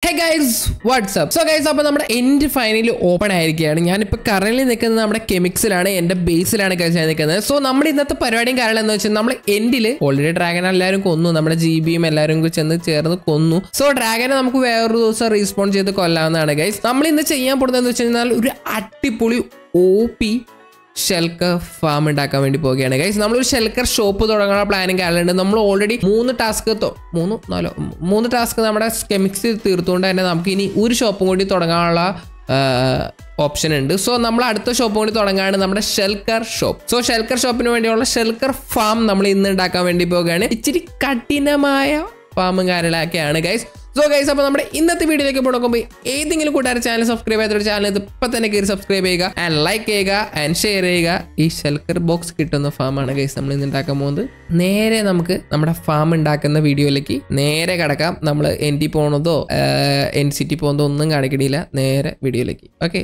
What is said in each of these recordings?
ഹേ guys what's up so guys അപ്പോൾ നമ്മുടെ end finally open ആയിരിക്കുകയാണ് ഞാനിപ്പോൾ കറന്റ് നിൽക്കുന്നത് നമ്മുടെ കെമിക്സിലാണ് എൻ്റെ ബേസിലാണ് ഗൈസ് ഞാൻ നിൽക്കുന്നത് സോ നമ്മുടെ ഇന്നത്തെ പരിപാടിയും കാരണം എന്ന് വെച്ചാൽ നമ്മൾ എൻഡിൽ ഓൾറെഡി ഡ്രാഗൻ എല്ലാവരും കൊന്നു നമ്മുടെ ജി ബിയും എല്ലാവരും കൂടി ചെന്ന് ചേർന്ന് കൊന്നു സോ ഡ്രാഗനെ നമുക്ക് വേറൊരു ദിവസം റീസ്പോണ്ട് ചെയ്ത് കൊല്ലാവുന്നതാണ് ഗൈസ് നമ്മൾ ഇന്ന് ചെയ്യാൻ പോകുന്നതെന്ന് വെച്ച് കഴിഞ്ഞാൽ ഒരു അടിപൊളി ഒ പി ഷെൽക്കർ ഫാം ഉണ്ടാക്കാൻ വേണ്ടി പോവുകയാണ് ഗൈസ് നമ്മളൊരു ഷെൽക്കർ ഷോപ്പ് തുടങ്ങാനുള്ള പ്ലാനിങ് കാലുണ്ട് നമ്മൾ ഓൾറെഡി മൂന്ന് ടാസ്ക് മൂന്ന് നാലോ ഉം, മൂന്ന് ടാസ്ക് നമ്മുടെ കെമിക്സ് തീർത്തുകൊണ്ട് തന്നെ നമുക്ക് ഇനി ഒരു ഷോപ്പും കൂടി തുടങ്ങാനുള്ള ഓപ്ഷൻ ഉണ്ട് സോ നമ്മൾ അടുത്ത ഷോപ്പ് കൂടി തുടങ്ങാണ് നമ്മുടെ ഷെൽക്കർ ഷോപ്പ് സോ ഷെൽക്കർ ഷോപ്പിന് വേണ്ടിയുള്ള ഷെൽക്കർ ഫാം നമ്മൾ ഇന്ന് ഉണ്ടാക്കാൻ വേണ്ടി പോവുകയാണ് ഇച്ചിരി കഠിനമായ ഫാമും കാര്യങ്ങളൊക്കെയാണ് ഗൈസ് സോ ഗൈസ് അപ്പോൾ നമ്മുടെ ഇന്നത്തെ വീഡിയോയിലേക്ക് പോകുമ്പോൾ ഏതെങ്കിലും കൂട്ടുകാർ ചാനൽ സബ്സ്ക്രൈബ് ചെയ്തൊരു ചാനൽ ഇത് ഇപ്പം തന്നെ കയറി സബ്സ്ക്രൈബ് ചെയ്യുക ആൻഡ് ലൈക്ക് ചെയ്യുക ആൻഡ് ഷെയർ ചെയ്യുക ഈ ഷെൽക്കർ ബോക്സ് കിട്ടുന്ന ഫാമാണ് ഗൈസ് നമ്മൾ ഇന്ന് ഉണ്ടാക്കാൻ പോകുന്നത് നേരെ നമുക്ക് നമ്മുടെ ഫാം ഉണ്ടാക്കുന്ന വീഡിയോയിലേക്ക് നേരെ കിടക്കാം നമ്മൾ എൻ ടി പോണതോ എൻ സി ടി പോകുന്നതോ ഒന്നും കാണിക്കണില്ല നേരെ വീഡിയോയിലേക്ക് ഓക്കെ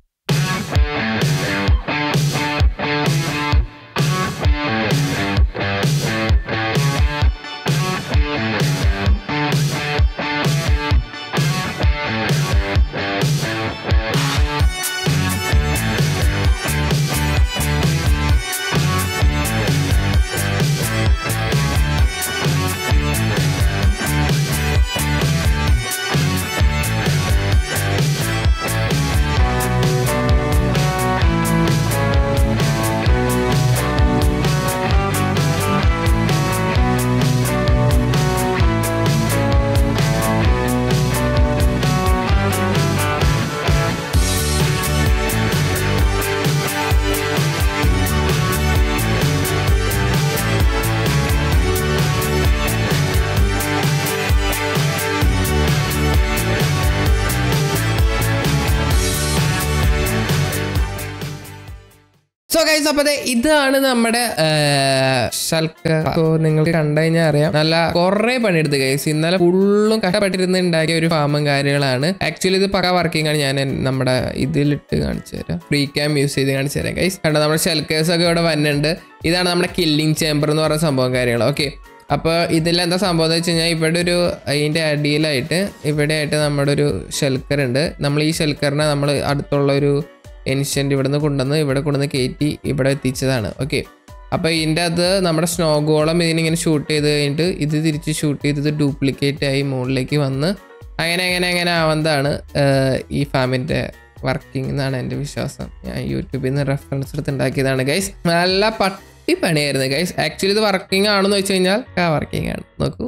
സോ ഗൈസ് അപ്പൊ ദേ ഇതാണ് നമ്മുടെ ഷൽക്കർ സോ നിങ്ങൾക്ക് കണ്ടു കഴിഞ്ഞാൽ അറിയാം നല്ല കുറെ പണിയെടുത്ത് ഗൈസ് ഇന്നലെ ഫുള്ളും കഷ്ടപ്പെട്ടിരുന്ന് ഉണ്ടാക്കിയ ഒരു ഫാമും കാര്യങ്ങളാണ് ആക്ച്വലി ഇത് പക്ക വർക്കിംഗ് ആണ് ഞാൻ എൻ- നമ്മുടെ ഇതിലിട്ട് കാണിച്ചു തരാം ഫ്രീ ക്യാം യൂസ് ചെയ്ത് കാണിച്ചു തരാം ഗൈസ് കണ്ടോ നമ്മുടെ ഷെൽക്കേഴ്സ് ഒക്കെ ഇവിടെ വന്നിട്ടുണ്ട് ഇതാണ് നമ്മുടെ കില്ലിംഗ് ചേംബർ എന്ന് പറയുന്ന സംഭവം കാര്യങ്ങൾ ഓക്കെ അപ്പോൾ ഇതിൽ എന്താ സംഭവം എന്ന് വെച്ച് കഴിഞ്ഞാൽ ഇവിടെ ഒരു അതിൻ്റെ അടിയിലായിട്ട് ഇവിടെ ആയിട്ട് നമ്മുടെ ഒരു ഷെൽക്കർ ഉണ്ട് നമ്മൾ ഈ ഷെൽക്കറിനെ നമ്മൾ അടുത്തുള്ള ഒരു എൻഷ്യൻ്റ് ഇവിടെ നിന്ന് കൊണ്ടുവന്ന് ഇവിടെ കൊണ്ടുവന്ന് കയറ്റി ഇവിടെ എത്തിച്ചതാണ് ഓക്കെ അപ്പോൾ ഇതിൻ്റെ അത് നമ്മുടെ സ്നോഗോളം ഇതിനിങ്ങനെ ഷൂട്ട് ചെയ്ത് കഴിഞ്ഞിട്ട് ഇത് തിരിച്ച് ഷൂട്ട് ചെയ്ത് ഇത് ഡ്യൂപ്ലിക്കേറ്റ് ആയി മുകളിലേക്ക് വന്ന് അങ്ങനെ അങ്ങനെ അങ്ങനെ ആവുന്നതാണ് ആഹ്, ഈ ഫാമിൻ്റെ വർക്കിംഗ് എന്നാണ് എൻ്റെ വിശ്വാസം ഞാൻ യൂട്യൂബിൽ നിന്ന് റെഫറൻസ് എടുത്ത് ഉണ്ടാക്കിയതാണ് ഗൈസ് നല്ല പട്ടി പണിയായിരുന്നു ഗൈസ് ആക്ച്വലി ഇത് വർക്കിംഗ് ആണെന്ന് വെച്ച് കഴിഞ്ഞാൽ വർക്കിംഗ് ആണ് നോക്കൂ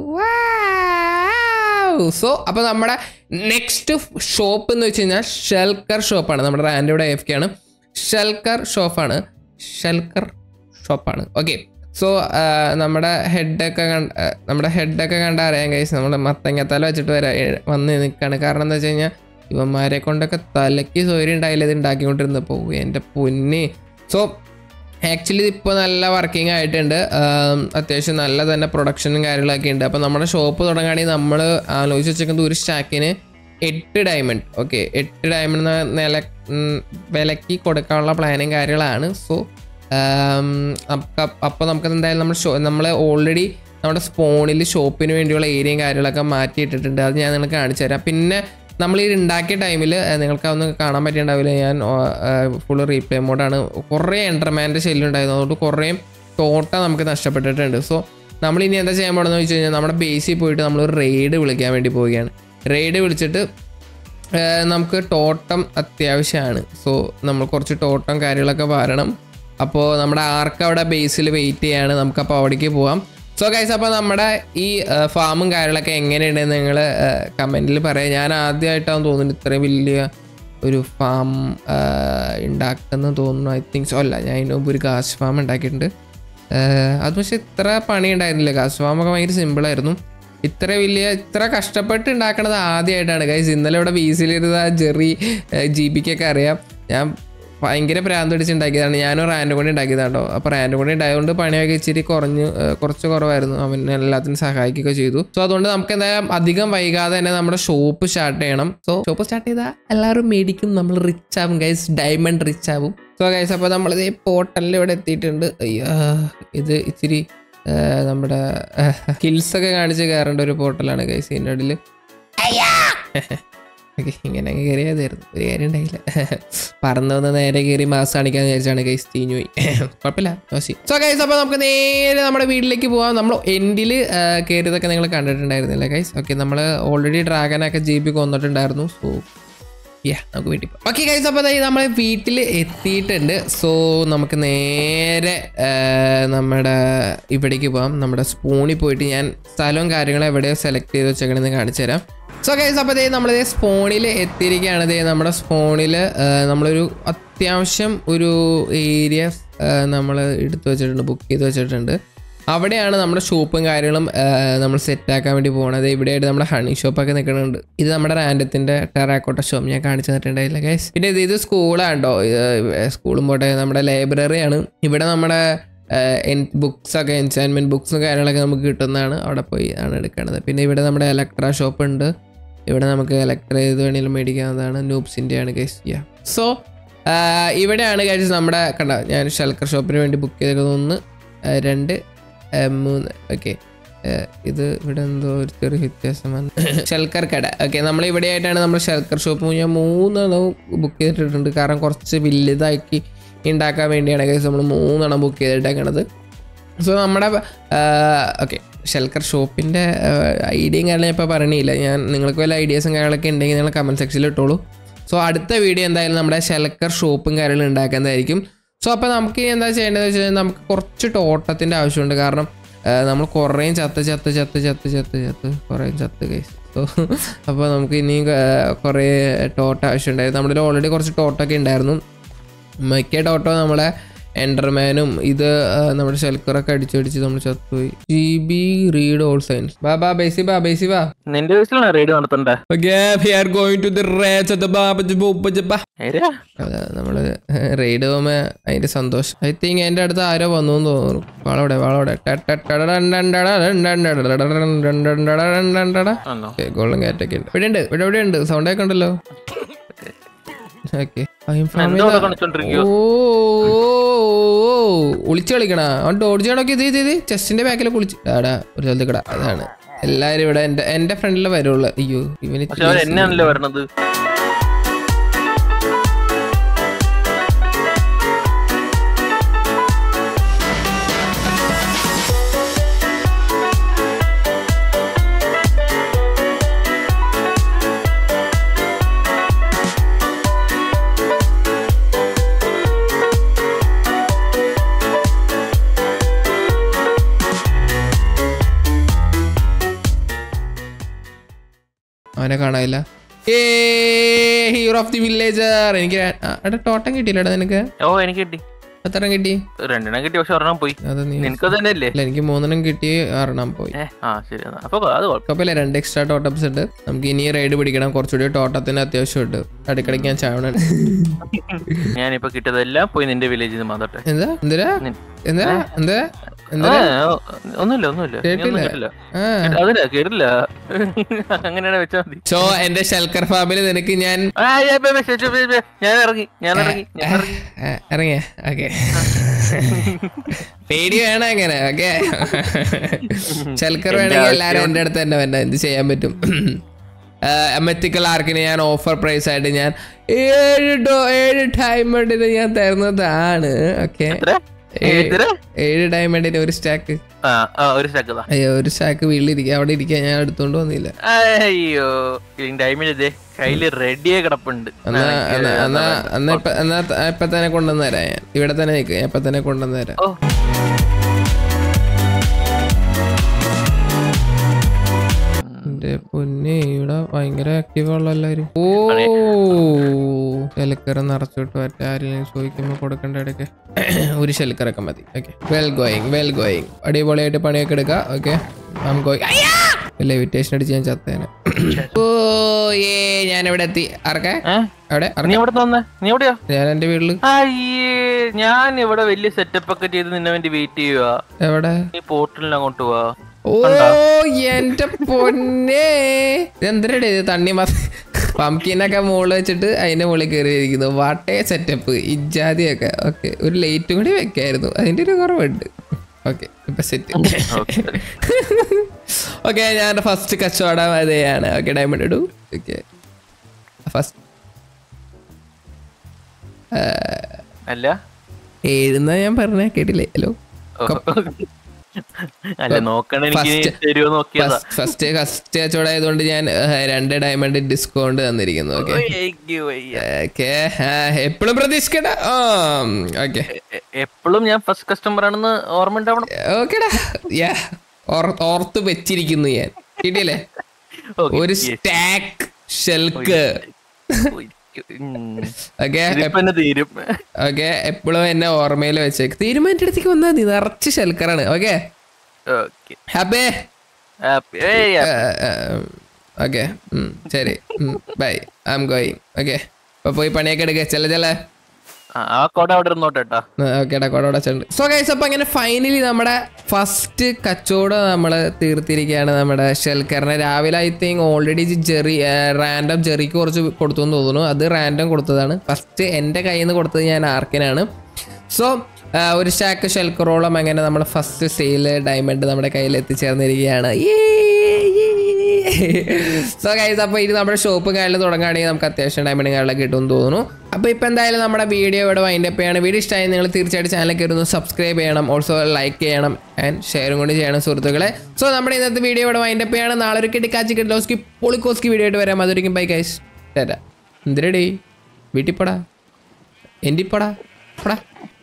സോ അപ്പോൾ നമ്മുടെ നെക്സ്റ്റ് ഷോപ്പ് എന്ന് വെച്ച് കഴിഞ്ഞാൽ ഷെൽക്കർ ഷോപ്പാണ് നമ്മുടെ റാൻഡിയുടെ എഫ് കെ ആണ് ഷെൽക്കർ ഷോപ്പാണ് ഷെൽക്കർ ഷോപ്പാണ് ഓക്കെ സോ നമ്മുടെ ഹെഡൊക്കെ കണ്ട ആ, നമ്മുടെ ഹെഡൊക്കെ കണ്ട അറിയാൻ കഴിച്ച് നമ്മുടെ മത്തങ്ങത്തല വെച്ചിട്ട് വരാ ഏ- വന്ന് നിൽക്കുകയാണ് കാരണം എന്താ വെച്ച് കഴിഞ്ഞാൽ ഇവന്മാരെ കൊണ്ടൊക്കെ തലയ്ക്ക് സൗകര്യം ഉണ്ടായില്ല ഇത് ഉണ്ടാക്കിക്കൊണ്ടിരുന്നപ്പോൾ എൻ്റെ പൊന്നെ സോ ആക്ച്വലി ഇപ്പോൾ നല്ല വർക്കിംഗ് ആയിട്ടുണ്ട് ആം, അത്യാവശ്യം നല്ല തന്നെ പ്രൊഡക്ഷനും കാര്യങ്ങളൊക്കെ ഉണ്ട് അപ്പോൾ നമ്മുടെ ഷോപ്പ് തുടങ്ങുകയാണെങ്കിൽ നമ്മൾ ആലോചിച്ച് വെച്ചേക്കുന്നത് ഒരു സ്റ്റാക്കിന് എട്ട് ഡയമണ്ട് ഓക്കെ എട്ട് ഡയമണ്ട് നില ഉം, വിലക്ക് കൊടുക്കാനുള്ള പ്ലാനും കാര്യങ്ങളാണ് സോ അപ്പോൾ നമുക്ക് എന്തായാലും നമ്മൾ ഷോ നമ്മൾ ഓൾറെഡി നമ്മുടെ സ്പോണിൽ ഷോപ്പിന് വേണ്ടിയുള്ള ഏരിയയും കാര്യങ്ങളൊക്കെ മാറ്റിയിട്ടിട്ടുണ്ട് അത് ഞാൻ നിങ്ങൾക്ക് കാണിച്ചു തരാം പിന്നെ നമ്മൾ ഈ ഉണ്ടാക്കിയ ടൈമിൽ നിങ്ങൾക്ക് അതൊന്നും കാണാൻ പറ്റിയിട്ടുണ്ടാവില്ല ഞാൻ ഫുള്ള് റീപ്ലേ മോഡാണ് കുറേ എൻ്റർമാൻ്റെ ശല്യം ഉണ്ടായിരുന്നു അതുകൊണ്ട് കുറേ തോട്ട നമുക്ക് നഷ്ടപ്പെട്ടിട്ടുണ്ട് സോ നമ്മൾ ഇനി എന്താ ചെയ്യാൻ പോകണമെന്ന് വെച്ച് കഴിഞ്ഞാൽ നമ്മുടെ ബേസിൽ പോയിട്ട് നമ്മൾ ഒരു റെയ്ഡ് വിളിക്കാൻ വേണ്ടി പോവുകയാണ് റെയ്ഡ് വിളിച്ചിട്ട് ഏർ നമുക്ക് ടോട്ടം അത്യാവശ്യമാണ് സോ നമ്മൾ കുറച്ച് ടോട്ടം കാര്യങ്ങളൊക്കെ വരണം അപ്പോൾ നമ്മുടെ ആർക്ക് അവിടെ ബേസിൽ വെയിറ്റ് ചെയ്യാണ് നമുക്കപ്പോൾ അവിടേക്ക് പോവാം സോ ഗൈസ് അപ്പോൾ നമ്മുടെ ഈ ഏർ, ഫാമും കാര്യങ്ങളൊക്കെ എങ്ങനെയുണ്ടെന്ന് നിങ്ങൾ കമൻറ്റിൽ പറയാം ഞാൻ ആദ്യമായിട്ടാണ് തോന്നുന്നത് ഇത്രയും വലിയ ഒരു ഫാം ഉണ്ടാക്കുന്ന തോന്നുന്നു ഐ തിങ്ക് സോ അല്ല ഞാൻ അതിന് മുമ്പ് ഒരു ഗാസ് ഫാം ഉണ്ടാക്കിയിട്ടുണ്ട് ഏർ, അത് പക്ഷേ ഇത്ര പണി ഉണ്ടായിരുന്നില്ല ഗാസ് ഫാമൊക്കെ ഭയങ്കര സിമ്പിളായിരുന്നു ഇത്ര വലിയ ഇത്ര കഷ്ടപ്പെട്ട് ഉണ്ടാക്കണത് ആദ്യമായിട്ടാണ് ഗൈസ് ഇന്നലെ ഇവിടെ വീസിലിരുന്ന ജെറി ജി ബിക്കൊക്കെ അറിയാം ഞാൻ ഭയങ്കര പ്രാന്ത് പിടിച്ച് ഉണ്ടാക്കിയതാണ് ഞാനും റാൻഡ് കൊണ്ട് ഉണ്ടാക്കിയതാണ് കേട്ടോ അപ്പോൾ റാൻഡ് കൊണ്ട് ഉണ്ടായതുകൊണ്ട് പണിയൊക്കെ ഇച്ചിരി കുറഞ്ഞു ഏർ കുറച്ച് കുറവായിരുന്നു അവൻ എല്ലാത്തിനും സഹായിക്കുകയൊക്കെ ചെയ്തു സോ അതുകൊണ്ട് നമുക്ക് എന്തായാലും അധികം വൈകാതെ തന്നെ നമ്മുടെ ഷോപ്പ് സ്റ്റാർട്ട് ചെയ്യണം സോ ഷോപ്പ് സ്റ്റാർട്ട് ചെയ്താൽ എല്ലാവരും മേടിക്കും നമ്മൾ റിച്ച് ആവും ഗൈസ് ഡയമണ്ട് റിച്ച് ആവും സോ ഗൈസ് അപ്പോൾ നമ്മളിത് ഈ പോർട്ടലിൽ ഇവിടെ എത്തിയിട്ടുണ്ട് അയ്യോ ഇത് ഇച്ചിരി ആ, നമ്മുടെ ഹിൽസ് ഒക്കെ കാണിച്ച് കയറേണ്ട ഒരു പോർട്ടലാണ് ഗൈസ് ഇതിൻ്റെ ഇടയിൽ ഓക്കെ ഇങ്ങനെ അങ്ങ് കയറിയതായിരുന്നു ഒരു കാര്യം ഉണ്ടായില്ല പറന്നു വന്ന് നേരെ കയറി മാസ് കാണിക്കാന്ന് വിചാരിച്ചാണ് ഗൈസ് തീഞ്ഞു പോയി കുഴപ്പമില്ല നോസി സോ ഗൈസ് അപ്പോൾ നമുക്ക് നേരെ നമ്മുടെ വീട്ടിലേക്ക് പോവാം നമ്മൾ എൻഡിൽ കയറിയതൊക്കെ നിങ്ങൾ കണ്ടിട്ടുണ്ടായിരുന്നില്ല ഗൈസ് ഓക്കെ നമ്മൾ ഓൾറെഡി ഡ്രാഗനൊക്കെ ജി ബി കൊന്നിട്ടുണ്ടായിരുന്നു സോ യാ നമുക്ക് വീട്ടിൽ പോകാം ഓക്കെ ഗൈസ് അപ്പോൾ അതായത് നമ്മൾ വീട്ടിൽ എത്തിയിട്ടുണ്ട് സോ നമുക്ക് നേരെ ആ, നമ്മുടെ ഇവിടേക്ക് പോകാം നമ്മുടെ സ്പൂണിൽ പോയിട്ട് ഞാൻ സ്ഥലവും കാര്യങ്ങളും എവിടെയോ സെലക്ട് ചെയ്ത് വെച്ചേക്കണെന്ന് കാണിച്ചു തരാം സോ ഗൈസ് അപ്പോൾ ദേ നമ്മളിത് സ്പോണിൽ എത്തിയിരിക്കുകയാണ് ദേ നമ്മുടെ സ്പോണിൽ നമ്മളൊരു അത്യാവശ്യം ഒരു ഏരിയ നമ്മൾ എടുത്തു വെച്ചിട്ടുണ്ട് ബുക്ക് ചെയ്ത് വെച്ചിട്ടുണ്ട് അവിടെയാണ് നമ്മുടെ ഷോപ്പും കാര്യങ്ങളും നമ്മൾ സെറ്റാക്കാൻ വേണ്ടി പോകുന്നത് ഇവിടെയായിട്ട് നമ്മുടെ ഹണി ഷോപ്പൊക്കെ നിൽക്കുന്നുണ്ട് ഇത് നമ്മുടെ റാൻഡത്തിന്റെ ടെറാക്കോട്ട ഷോപ്പ് ഞാൻ കാണിച്ചു തന്നിട്ടുണ്ടായില്ല ഗൈസ് പിന്നെ ഇത് ഇത് സ്കൂളാണ്ടോ സ്കൂളും പോട്ടെ നമ്മുടെ ലൈബ്രറിയാണ് ഇവിടെ നമ്മുടെ ബുക്സ് ഒക്കെ എൻചാൻമെന്റ് ബുക്സും കാര്യങ്ങളൊക്കെ നമുക്ക് കിട്ടുന്നതാണ് അവിടെ പോയി ആണ് എടുക്കുന്നത് പിന്നെ ഇവിടെ നമ്മുടെ ഇലക്ട്ര ഷോപ്പ് ഉണ്ട് ഇവിടെ നമുക്ക് ഇലക്ട്ര ഏത് വേണമെങ്കിലും മേടിക്കാവുന്നതാണ് നൂബ്സിൻ്റെ ആണ് ഗൈസ് ചെയ്യാം സോ ഇവിടെയാണ് കഴിച്ച് നമ്മുടെ കണ്ട ഞാൻ ഷൽക്കർ ഷോപ്പിന് വേണ്ടി ബുക്ക് ചെയ്തേക്കുന്നത് ഒന്ന് ആ, രണ്ട് ആ, മൂന്ന് ഓക്കെ ഇത് ഇവിടെ എന്തോ ഒരു ചെറിയ വ്യത്യാസം വന്നു ഷൽക്കർ കട ഓക്കെ നമ്മൾ ഇവിടെ ആയിട്ടാണ് നമ്മൾ ഷൽക്കർ ഷോപ്പ് ഞാൻ മൂന്നെണ്ണം ബുക്ക് ചെയ്തിട്ടുണ്ട് കാരണം കുറച്ച് വലുതാക്കി ഉണ്ടാക്കാൻ വേണ്ടിയാണ് കേസ് നമ്മൾ മൂന്നെണ്ണം ബുക്ക് ചെയ്തിട്ടേക്കണത് സോ നമ്മുടെ ഓക്കെ ഷെൽക്കർ ഷോപ്പിൻ്റെ ഐഡിയയും കാര്യങ്ങളും ഇപ്പോൾ പറയണില്ല ഞാൻ നിങ്ങൾക്ക് വല്ല ഐഡിയാസും കാര്യങ്ങളൊക്കെ ഉണ്ടെങ്കിൽ നിങ്ങൾ കമൻറ്റ് സെക്ഷനിൽ ഇട്ടോളൂ സോ അടുത്ത വീഡിയോ എന്തായാലും നമ്മുടെ ഷെൽക്കർ ഷോപ്പും കാര്യങ്ങളും ഉണ്ടാക്കുന്നതായിരിക്കും സോ അപ്പോൾ നമുക്ക് ഇനി എന്താ ചെയ്യേണ്ടതെന്ന് വെച്ച് കഴിഞ്ഞാൽ നമുക്ക് കുറച്ച് തോട്ടത്തിൻ്റെ ആവശ്യമുണ്ട് കാരണം ആ, നമ്മൾ കുറേയും ചത്ത് ചത്ത് ചത്ത് ചത്ത് ചത്ത് ചത്ത് കുറേയും ചത്ത് കേസ് സോ അപ്പോൾ നമുക്ക് ഇനിയും ആ, കുറേ ടോട്ട ആവശ്യമുണ്ടായിരുന്നു നമ്മുടെ ഓൾറെഡി കുറച്ച് ടോട്ടൊക്കെ ഉണ്ടായിരുന്നു മിക്ക ടോട്ടോ നമ്മളെ എൻഡർമാനും ഇത് ആ, നമ്മുടെ ഷെൽക്കറൊക്കെ അടിച്ചടിച്ച് നമ്മൾ ചത്തുപോയി G B read all science ബാ ബാ ബേസി ബാ ബേസി ബാ നിന്റെ വീട്ടിലാണ് റെയ്ഡ് നടത്തണ്ടേ Okay, we are going to the rest of the ബാബജ് ബൂബജ് ബാ. ഏരാ അതാ നമ്മള് റെയ്ഡ് പോകുമ്പോ അതിന്റെ സന്തോഷം ഐ തിങ്ക് എന്റെ അടുത്ത് ആരോ വന്നു എന്ന് തോന്നുന്നു വാളോടെ വാളോടെ ആണോ ഗോൾഡൻ കാറ്റൊക്കെ ഉണ്ട് ഇവിടെ ഉണ്ട് ഇവിടെ ഇവിടെ ഉണ്ട് സൗണ്ട് ഒക്കെ ഉണ്ടല്ലോ ഓക്കെ എന്തോ ഇവിടെ കാണിച്ചോണ്ടിരിക്കോ ഓ ഒളിച്ചു കളിക്കണ അവൻ ഡോഡ്ജ് കണക്ക് ഇത് ഇത് ഇത് ചെസ്റ്റിന്റെ ബാക്കിലൊക്കെ ഒളിച്ച് ആടാ ഒരു സ്ഥലത്ത് കിടാ അതാണ് എല്ലാരും ഇവിടെ എന്റെ എന്റെ ഫ്രണ്ടിൽ വരുള്ളൂ അയ്യോ ഇവന് പക്ഷെ അവർ എന്നെയാണല്ലോ വരണത് അവനെ കാണാനില്ല ഏ ഹീറോ ഓഫ് ദി വില്ലേജർ എനിക്ക് ര- ആ, എടാ ടോട്ടം കിട്ടിയില്ലടാ നിനക്ക് ഓ എനിക്ക് കിട്ടി എത്ര കിട്ടി രണ്ടെണ്ണം കിട്ടി പക്ഷെ ഒരെണ്ണം പോയി അത് നീ നിനക്കത് തന്നെ അല്ലേ അല്ല എനിക്ക് മൂന്നെണ്ണം കിട്ടി ആറെണ്ണം പോയി ഏ ആ ശരി എന്നാ. അപ്പൊ അത് കുഴപ്പം കുഴപ്പമില്ല രണ്ട് എക്സ്ട്രാ ടോട്ടപ്സ് ഉണ്ട് നമുക്ക് ഇനി റൈഡ് പിടിക്കണം കുറച്ചുകൂടി ടോട്ടത്തിന് അത്യാവശ്യമുണ്ട് ഇടയ്ക്കിടയ്ക്ക് ഞാൻ ചാവണം ഞാനിപ്പോ കിട്ടിയതെല്ലാം പോയി നിന്റെ വില്ലേജിൽ നിന്ന് മാതട്ടെ എന്താ എന്തിനാ നിൻ- എന്താ എന്താ ആ, എന്താ ഓ, ഒന്നുമില്ല ഒന്നുമില്ല നീ ഒന്നും കേട്ടില്ല. കേട്ടില്ല ആ അതില്ല കേട്ടില്ല അങ്ങനെയാണ് വെച്ചാ മതി സോ എന്റെ ഷെൽക്കർ ഫാമിൽ നിനക്ക് ഞാൻ ആ, ഏ, ബേ, ബേ, ശരി, ശരി, ശരി. ഞാൻ ഇറങ്ങി ഞാൻ ഇറങ്ങി ഞാൻ ഇറങ്ങി ആ, ഇറങ്ങിയ ഓക്കെ പേടി വേണം അങ്ങനെ ഓക്കെ ഷെൽക്കർ വേണമെങ്കിൽ എല്ലാരും എന്റെ അടുത്ത് തന്നെ വരണം എന്ത് ചെയ്യാൻ പറ്റും മെത്തിക്കൽ ആർക്കിന് ഞാൻ ഓഫർ പ്രൈസ് ആയിട്ട് ഞാൻ ഏഴ് ഡോ ഏഴ് ഡയമണ്ടിന് ഞാൻ തരുന്നതാണ് ഓക്കെ എത്ര എത്ര ഏഴ് ഡയമണ്ടിന് ഒരു സ്റ്റാക്ക് ആ ആ, ഒരു സെക്കതാ അയ്യോ ഒരു സ്റ്റാക്ക് വീട്ടിലിരിക്കുക അവിടെ ഇരിക്കാൻ ഞാൻ എടുത്തോണ്ട് വന്നില്ല അയ്യോ ടൈമിൽ ഇതേ കയ്യില് റെഡിയായി കിടപ്പുണ്ട് എന്നാ എന്നാ എന്നാ എന്നാ ഇപ്പൊ എന്നാ ത- ഇപ്പൊ തന്നെ കൊണ്ടുവന്ന് തരാം ഞാൻ ഇവിടെ തന്നെ നിൽക്കുക ഞാൻ ഇപ്പൊ തന്നെ കൊണ്ടുവന്ന് തരാം ഓ എന്റെ പൊന്നെ ഇവിടെ ഭയങ്കര ആക്റ്റീവ് ഉള്ള എല്ലാരും ഓ ഷെൽക്കർ നിറച്ചിട്ട് മറ്റേ ആരെങ്കിലും ചോദിക്കുമ്പോ കൊടുക്കേണ്ട ഇടയ്ക്ക് ഒരു ഷെൽക്കറൊക്കെ മതി okay well going well going അടിപൊളിയായിട്ട് പണിയൊക്കെ എടുക്കാം ഓക്കെ നം ഗോയിങ് ലെവിറ്റേഷൻ അടിച്ച് ഞാൻ ചത്തേനെ ഓ ഏ ഞാൻ ഇവിടെ എത്തി ആർക്കെ ഏ? അവിടെ നീ എവിടെ വന്നേ നീ എവിടെയാ ഞാൻ എന്റെ വീട്ടില് അയ്യേ ഞാൻ ഇവിടെ വലിയ സെറ്റപ്പ് ഒക്കെ ചെയ്ത് നിന്നെ വേണ്ടി വെയിറ്റ് ചെയ്യുക എവിടെ നീ പോർട്ടലിന് അങ്ങോട്ട് പോവാ ഓ എന്റെ പൊന്നെ എന്തിനാണ് ഇത് തണ്ണി പംകിനൊക്കെ മുകളിൽ വെച്ചിട്ട് അതിന്റെ മുകളിൽ കയറിയിരിക്കുന്നു വാട്ടേ സെറ്റപ്പ് ഇജാതിയൊക്കെ ഓക്കെ ഒരു ലൈറ്റും കൂടി വെക്കായിരുന്നു അതിന്റെ ഒരു കുറവുണ്ട് ഓക്കെ ഇപ്പൊ സെറ്റ് ഓക്കെ ഓക്കെ ഞാൻ ഫസ്റ്റ് കച്ചവടം അതെയാണ് ഓക്കെ ഡയമണ്ട് ഇടൂ ഓക്കെ ഫസ്റ്റ് അല്ല ഏഴുന്ന ഞാൻ പറഞ്ഞ കേട്ടില്ലേ ഹലോ ഓ. അല്ല നോക്കണ എനിക്ക് First- തരുമോ നോക്കിയതാ ഫസ്റ്റ് ഫസ്റ്റ് കച്ചവടം ആയതുകൊണ്ട് ഞാൻ ഏഹ്, രണ്ട് ഡയമണ്ട് ഡിസ്കൗണ്ട് തന്നിരിക്കുന്നു ഓക്കെ എനിക്ക് വയ്യ. ഓക്കെ എപ്പോഴും പ്രതീക്ഷിക്കട്ടെ ഓക്കെ എ- എപ്പോഴും ഞാൻ ഫസ്റ്റ് കസ്റ്റമർ ആണെന്ന് ഓർമ്മ ഉണ്ടാവണം ഓക്കെടാ യാ ഓർത്ത് വെച്ചിരിക്കുന്നു ഞാൻ കിട്ടിയില്ലേ Okay, ഒരു yes. സ്റ്റാക്ക് ഷെൽക്ക് ഉയ്, ഉം. ഓക്കെ ഇതിപ്പോ എന്നെ തീരും ഓക്കെ എപ്പോഴും എന്നെ ഓർമ്മയിൽ വെച്ചേക്ക് തീരുമാനത്തെ അടുത്തേക്ക് വന്നാൽ മതി നിറച്ച് ഷെൽക്കറാണ് okay okay happy happy hey okay ശരി bye I'm going okay അപ്പൊ പോയി പണിയൊക്കെ എടുക്കുക ചെല്ല ചെല്ല ആ, ആ കോട അവിടെ ഇരുന്നോട്ടെ കേട്ടാ ഓക്കേടാ കോടോടെ ചെണ്ട് സോ ഗൈസ് അപ്പൊ അങ്ങനെ ഫൈനലി നമ്മുടെ ഫസ്റ്റ് കച്ചവടം നമ്മൾ തീർത്തിരിക്കുകയാണ് നമ്മുടെ ഷെൽക്കറിനെ രാവിലെ I think already Jerry random ജെറിക്ക് കുറച്ച് കൊടുത്തു എന്ന് തോന്നുന്നു അത് റാൻഡം കൊടുത്തതാണ് ഫസ്റ്റ് എൻ്റെ കയ്യിൽ നിന്ന് കൊടുത്തത് ഞാൻ ആർക്കിനാണ് സോ ഒരു സ്റ്റാക്ക് ഷെൽക്കറോളം അങ്ങനെ നമ്മൾ ഫസ്റ്റ് സെയിൽ ഡയമണ്ട് നമ്മുടെ കയ്യിൽ എത്തിച്ചേർന്നിരിക്കുകയാണ് സോ ഗൈസ് അപ്പോൾ ഇത് നമ്മുടെ ഷോപ്പ് കാലിൽ തുടങ്ങുകയാണെങ്കിൽ നമുക്ക് അത്യാവശ്യം ഡയമണ്ട് കാലിലൊക്കെ കിട്ടുമെന്ന് തോന്നുന്നു അപ്പോൾ ഇപ്പോൾ എന്തായാലും നമ്മുടെ വീഡിയോ ഇവിടെ വൈൻഡ് അപ്പ് ചെയ്യണം വീഡിയോ ഇഷ്ടമായി നിങ്ങൾ തീർച്ചയായിട്ടും ചാനൽ കയറുന്നു സബ്സ്ക്രൈബ് ചെയ്യണം ഓൾസോ ലൈക്ക് ചെയ്യണം ആൻഡ് ഷെയറും കൂടി ചെയ്യണം സുഹൃത്തുക്കളെ സോ നമ്മുടെ ഇന്നത്തെ വീഡിയോ ഇവിടെ വൈൻഡ് അപ്പ് ചെയ്യണം നാളെ ഒരു കിട്ടിക്കാച്ചി കിട്ടലോസ്കി പൊളിക്കോസ്കി വീഡിയോ ആയിട്ട് വരാം അതൊരിക്കും ബൈ ഗൈസ് തരാം എന്തിനടി വീട്ടിൽ പോടാ എൻ്റെ പോടാ പോടാ